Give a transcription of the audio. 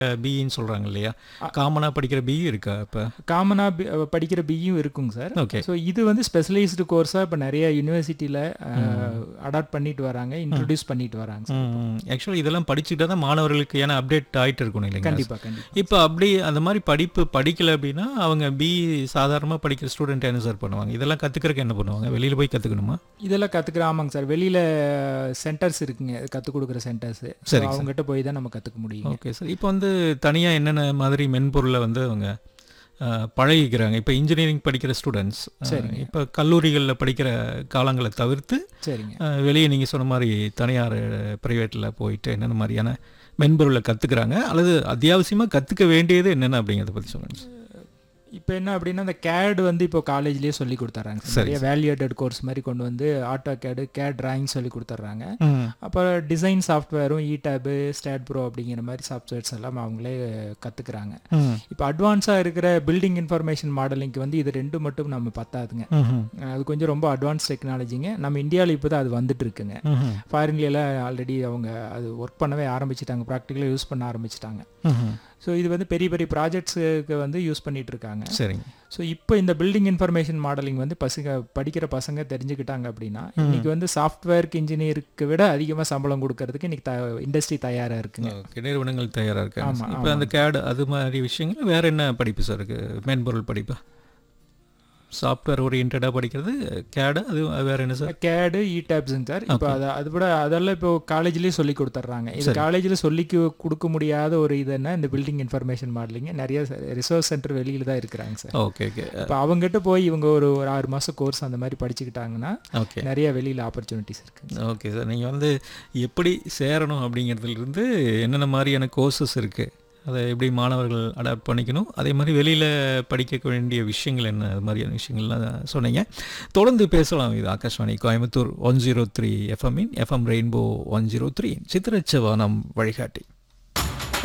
பிஇன்னு சொல்கிறாங்க இல்லையா காமனாக படிக்கிற பிஇ இருக்கா இப்போ காமனாக படிக்கிற பியும் இருக்குங்க சார் ஓகே ஸோ இது வந்து ஸ்பெஷலைஸ்டு கோர்ஸாக இப்போ நிறைய யூனிவர்சிட்டியில் அடாப்ட் பண்ணிட்டு வராங்க இன்ட்ரடியூஸ் பண்ணிட்டு வராங்க சார் ஆக்சுவலி இதெல்லாம் படிச்சுக்கிட்டா தான் மாணவர்களுக்கு ஏன்னா அப்டேட் ஆகிட்டு இருக்கணும் இல்லைங்களா கண்டிப்பாக கண்டிப்பாக இப்போ அப்படி அந்த மாதிரி படிப்பு படிக்கல அப்படின்னா அவங்க பி சாதாரணமாக படிக்கிற ஸ்டூடெண்ட் என்ன சார் பண்ணுவாங்க இதெல்லாம் கற்றுக்கிறதுக்கு என்ன பண்ணுவாங்க வெளியில் போய் கற்றுக்கணுமா இதெல்லாம் கற்றுக்குற ஆமாங்க சார் வெளியில் சென்டர்ஸ் இருக்குங்க கற்றுக் கொடுக்குற சென்டர்ஸ் சரி அவங்ககிட்ட போய் தான் நம்ம கற்றுக்க முடியும் ஓகே சார் இப்போ வந்து தனியாக என்னென்ன மாதிரி மென்பொருளை வந்து அவங்க அஹ், பழகிக்கிறாங்க இப்போ இன்ஜினியரிங் படிக்கிற ஸ்டூடெண்ட்ஸ் சரிங்க. இப்போ கல்லூரிகளில் படிக்கிற காலங்களை தவிர்த்து சரிங்க அஹ், வெளியே நீங்கள் சொன்ன மாதிரி தனியார் ப்ரைவேட்டில் போயிட்டு என்னென்ன மாதிரியான மென்பொருளை கற்றுக்குறாங்க அல்லது அத்தியாவசியமாக கற்றுக்க வேண்டியது என்னென்ன அப்படிங்கிறத பற்றி சொல்லுங்கள் சார் இப்போ என்ன அப்படின்னா அந்த கேட் வந்து இப்போ காலேஜ்லேயே சொல்லி கொடுத்துட்றாங்க சார். சரி, நிறைய வேல்யூட்டட் கோர்ஸ் மாதிரி கொண்டு வந்து ஆட்டோ கேடு கேட் டிராயிங் சொல்லி கொடுத்துட்றாங்க ம் அப்புறம் டிசைன் சாஃப்ட்வேரும் இ டேபு ஸ்டாட் ப்ரோ அப்படிங்கிற மாதிரி சாஃப்ட்வேர்ஸ் எல்லாம் அவங்களே கற்றுக்குறாங்க ம் இப்போ அட்வான்ஸாக இருக்கிற பில்டிங் இன்ஃபர்மேஷன் மாடலிங்க்கு வந்து இது ரெண்டு மட்டும் நம்ம பத்தாதுங்க ம் அது கொஞ்சம் ரொம்ப அட்வான்ஸ் டெக்னாலஜிங்க நம்ம இந்தியாவில் இப்போ தான் அது வந்துட்டு இருக்குங்க ம் ஃபாரின்லாம் ஆல்ரெடி அவங்க அது ஒர்க் பண்ணவே ஆரம்பிச்சிட்டாங்க ப்ராக்டிக்கலாக யூஸ் பண்ண ஆரம்பிச்சிட்டாங்க ம் ஸோ இது வந்து பெரிய பெரிய ப்ராஜெக்ட்ஸுக்கு வந்து யூஸ் பண்ணிட்டு இருக்காங்க சரிங்க ஸோ இப்போ இந்த பில்டிங் இன்ஃபர்மேஷன் மாடலிங் வந்து பசங்க படிக்கிற பசங்க தெரிஞ்சுக்கிட்டாங்க அப்படின்னா இன்னைக்கு வந்து சாஃப்ட்வேருக்கு இன்ஜினியருக்கு விட அதிகமாக சம்பளம் கொடுக்கறதுக்கு இன்னைக்கு த இண்டஸ்ட்ரி தயாராக இருக்குங்க ஓகே நிறுவனங்கள் தயாராக இருக்காங்க ஆமா, இப்போ அந்த கேடு அது மாதிரி விஷயங்கள் வேற என்ன படிப்பு சார் இருக்கு மென்பொருள் படிப்பு சாஃப்ட்வேர் ஓரியன்டாக படிக்கிறது கேடு அது வேற என்ன சார் கேடு இ டேப்ஸுங்க சார் இப்போ அதை அது விட அதெல்லாம் இப்போ காலேஜ்லேயே சொல்லி கொடுத்துட்றாங்க இது காலேஜில் சொல்லி கு- கொடுக்க முடியாத ஒரு இதுன்னா இந்த பில்டிங் இன்ஃபர்மேஷன் மாடலிங் நிறைய ரிசர்ச் சென்டர் வெளியில தான் இருக்கிறாங்க சார் ஓகே ஓகே இப்போ அவங்ககிட்ட போய் இவங்க ஒரு ஒரு ஆறு மாதம் கோர்ஸ் அந்த மாதிரி படிச்சுக்கிட்டாங்கன்னா ஓகே நிறைய வெளியில் ஆப்பர்ச்சுனிட்டிஸ் இருக்குங்க ஓகே சார் நீங்கள் வந்து எப்படி சேரணும் அப்படிங்கிறதுலேருந்து என்னென்ன மாதிரியான கோர்சஸ் இருக்குது அதை எப்படி மாணவர்கள் அடாப்ட் பண்ணிக்கணும் அதே மாதிரி வெளியில் படிக்க வேண்டிய விஷயங்கள் என்ன அது மாதிரியான விஷயங்கள்லாம் சொன்னீங்க தொடர்ந்து பேசலாம் இது Akashvani Coimbatore one zero three எஃப்எம்மின் FM rainbow one zero three சித்திரச்சவானம் வழிகாட்டி